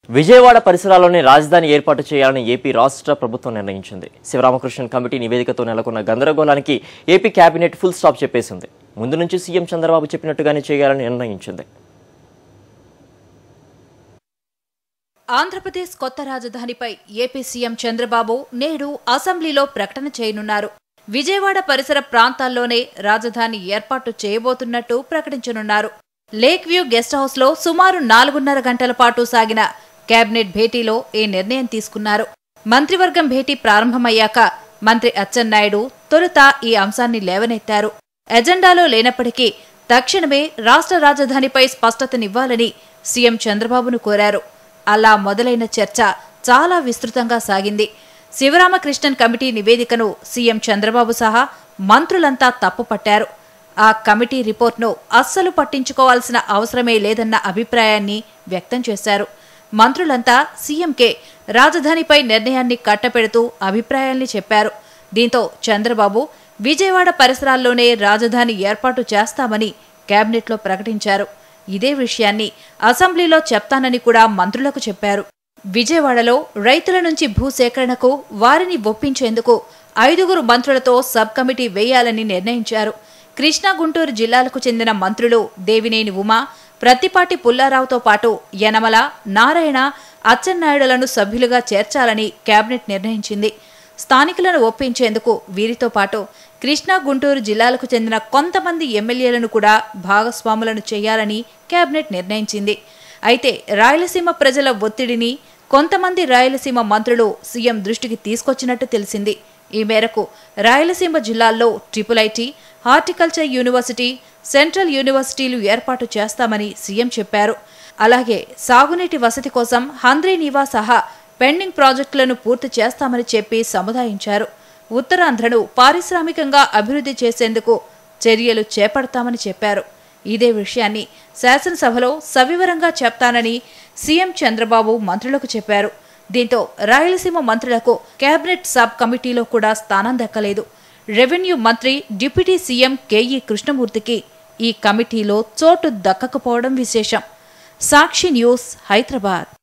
విజయవాడ పరిసరాల్లోనే రాజధాని ఏర్పాటు చేయాలని ఏపీ రాష్ట్ర ప్రభుత్వం నిర్ణయించింది శివరామకృష్ణన్ కమిటీ నివేదికతో నెలకొన్న గందరగోళానికి ఏపీ కేబినెట్ ఫుల్ స్టాప్ చెప్పేసింది ముందు నుంచి సీఎం చంద్రబాబు చెప్పినట్టుగానే చేయాలని నిర్ణయించింది ఆంధ్రప్రదేశ్ కొత్త రాజధానిపై ఏపీ సీఎం చంద్రబాబు నేడు అసెంబ్లీలో ప్రకటన చేయనున్నారు విజయవాడ పరిసర ప్రాంతాల్లోనే రాజధాని ఏర్పాటు చేయబోతున్నట్టు ప్రకటించనున్నారు లేక్ వ్యూ గెస్ట్ హౌస్లో సుమారు నాలుగున్నర గంటల పాటు సాగిన కేబినెట్ భేటీలో ఈ నిర్ణయం తీసుకున్నారు మంత్రివర్గం భేటీ ప్రారంభమయ్యాక మంత్రి అచ్చెన్నాయుడు తొలుత ఈ అంశాన్ని లేవనెత్తారు ఎజెండాలో లేనప్పటికీ తక్షణమే రాష్ట్ర రాజధానిపై స్పష్టతనివ్వాలని సీఎం చంద్రబాబును కోరారు అలా మొదలైన చర్చ చాలా విస్తృతంగా సాగింది శివరామకృష్ణన్ కమిటీ నివేదికను సీఎం చంద్రబాబు సహా మంత్రులంతా తప్పుపట్టారు ఆ కమిటీ రిపోర్ట్ను అస్సలు పట్టించుకోవాల్సిన అవసరమే లేదన్న అభిప్రాయాన్ని వ్యక్తం చేశారు మంత్రులంతా సీఎంకే రాజధానిపై నిర్ణయాన్ని కట్టపెడుతూ అభిప్రాయాల్ని చెప్పారు దీంతో చంద్రబాబు విజయవాడ పరిసరాల్లోనే రాజధాని ఏర్పాటు చేస్తామని కేబినెట్లో ప్రకటించారు ఇదే విషయాన్ని అసెంబ్లీలో చెప్తానని కూడా మంత్రులకు చెప్పారు విజయవాడలో రైతుల నుంచి భూసేకరణకు వారిని ఒప్పించేందుకు ఐదుగురు మంత్రులతో సబ్ కమిటీ వేయాలని నిర్ణయించారు కృష్ణా గుంటూరు జిల్లాలకు చెందిన మంత్రులు దేవినేని ఉమా ప్రత్తిపాటి పుల్లారావుతో పాటు యనమల నారాయణ అచ్చెన్నాయుడులను సభ్యులుగా చేర్చాలని కేబినెట్ నిర్ణయించింది స్థానికులను ఒప్పించేందుకు వీరితో పాటు కృష్ణా గుంటూరు జిల్లాలకు చెందిన కొంతమంది ఎమ్మెల్యేలను కూడా భాగస్వాములను చేయాలని కేబినెట్ నిర్ణయించింది అయితే రాయలసీమ ప్రజల ఒత్తిడిని కొంతమంది రాయలసీమ మంత్రులు సీఎం దృష్టికి తీసుకొచ్చినట్టు తెలిసింది ఈ మేరకు రాయలసీమ జిల్లాల్లో triple IT horticulture university central యూనివర్సిటీలు ఏర్పాటు చేస్తామని సీఎం చెప్పారు అలాగే సాగునీటి వసతి కోసం హంద్రీ నీవా సహా పెండింగ్ ప్రాజెక్టులను పూర్తి చేస్తామని చెప్పి సముదాయించారు ఉత్తరాంధ్రను పారిశ్రామికంగా అభివృద్ధి చేసేందుకు చర్యలు చేపడతామని చెప్పారు ఇదే విషయాన్ని శాసనసభలో సవివరంగా చెప్తానని సీఎం చంద్రబాబు మంత్రులకు చెప్పారు దీంతో రాయలసీమ మంత్రులకు కేబినెట్ సబ్ కమిటీలో కూడా స్థానం దక్కలేదు రెవెన్యూ మంత్రి డిప్యూటీ సీఎం కేఈ కృష్ణమూర్తికి ఈ కమిటీలో చోటు దక్కకపోవడం విశేషం సాక్షి న్యూస్ హైదరాబాద్